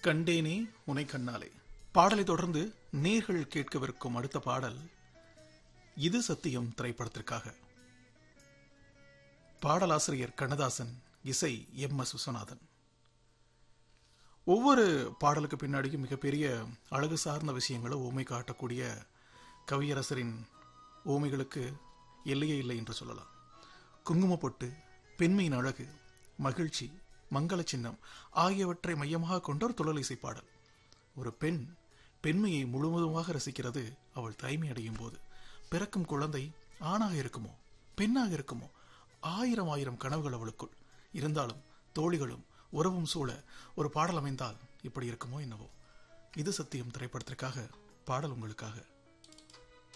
கண்டேனே உனை கண்ணாலே பாடலை தொடர்ந்து நேர்கள் கேட்கவிருக்கும் அடுத்த பாடல் இது சத்தியம் திரைப்படத்திற்காக பாடலாசிரியர் கண்ணதாசன் இசை எம் எஸ் விஸ்வநாதன் ஒவ்வொரு பாடலுக்கு பின்னாடியும் மிகப்பெரிய அழகு சார்ந்த விஷயங்களை ஓமை காட்டக்கூடிய கவியரசரின் ஓமைகளுக்கு எல்லையே இல்லை என்று சொல்லலாம் குங்குமப்பொட்டு பெண்மையின் அழகு மகிழ்ச்சி மங்கள சின்னம் ஆகியவற்றை மையமாக கொண்ட ஒரு துழலிசை பாடல் ஒரு பெண் பெண்மையை முழுவதுமாக ரசிக்கிறது அவள் தாய்மை அடையும் போது பிறக்கும் குழந்தை ஆணாக இருக்குமோ பெண்ணாக இருக்குமோ ஆயிரம் ஆயிரம் கனவுகள் அவளுக்குள் இருந்தாலும் தோழிகளும் உறவும் சூழ ஒரு பாடல் அமைந்தால் இப்படி இருக்குமோ என்னவோ இது சத்தியம் திரைப்படத்திற்காக பாடல் உங்களுக்காக